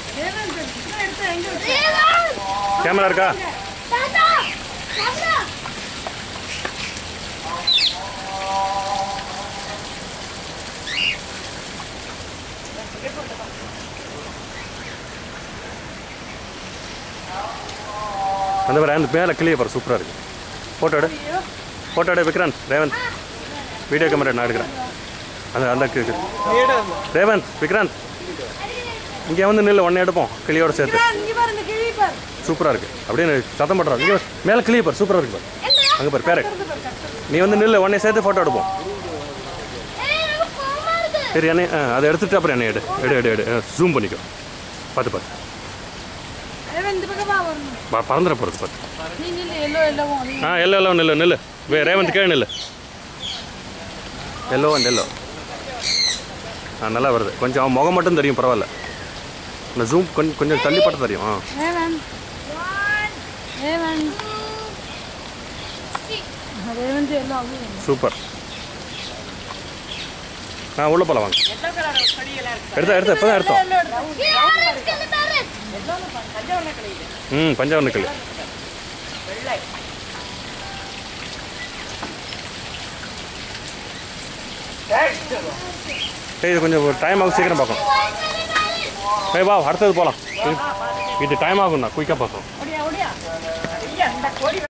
camera இருக்கா அந்த பாரு அந்த மேலே கிளியே பாரு சூப்பராக இருக்கு ஃபோட்டோ எடு ஃபோட்டோ எடு விக்ராந்த் ரேவந்த் வீடியோ கேமரா நான் எடுக்கிறேன் அந்த அந்த கி- கி- ரேவந்த் விக்ராந்த் இங்கே வந்து நில்லு ஒன்றே எடுப்போம் கிளியோட சேர்த்து இங்க பாரு இந்த கிழி பாரு சூப்பராக இருக்கு அப்படியே சத்தம் பண்ணுறோம் இங்கே மேலே கிளியே பாரு சூப்பராக இருக்கு பாரு அங்கே பாரு பேரட் நீ வந்து நில்லு உடனே சேர்த்து ஃபோட்டோ எடுப்போம் சரி என்னை ஆ அதை எடுத்துட்டு அப்புறம் என்ன எடு எடு எடு எடு ஜூம் பண்ணிக்கோ பார்த்து பார்த்து ரேவன் இந்த பக்கமா வரணும் ப- பறந்துட போகிறது பார்த்து நீ நில்லு எல்லோ எல்லோவும் நீ ஆ எல்லோ எல்லோ நில்லு நில்லு வே ரேவந்த் கீழே நில்லு எல்லோ அண்ட் எல்லோ ஆ நல்லா வருது கொஞ்சம் அவன் முகம் மட்டும் தெரியும் பரவாயில்ல இந்த ஜூம் கொஞ்சம் கொஞ்சம் தள்ளி பட்டு தெரியும் ஆ ரேவன் ரேவன் ரேவன் எல்லோ சூப்பர் ஆ உள்ளே போகலாம் வாங்க எடுத்தா எடுத்தா இப்போ தான் எடுத்தோம் ம் பஞ்சாவன கிளி ஏய் இது கொஞ்சம் டைம் ஆகும் சீக்கிரம் பார்க்கணும் ஏய் வா அடுத்தது போகலாம் இது டைம் ஆகும்ண்ணா குயிக்காக பார்க்கணும் ஓடியா ஓடியா ஐயா இந்த கோடி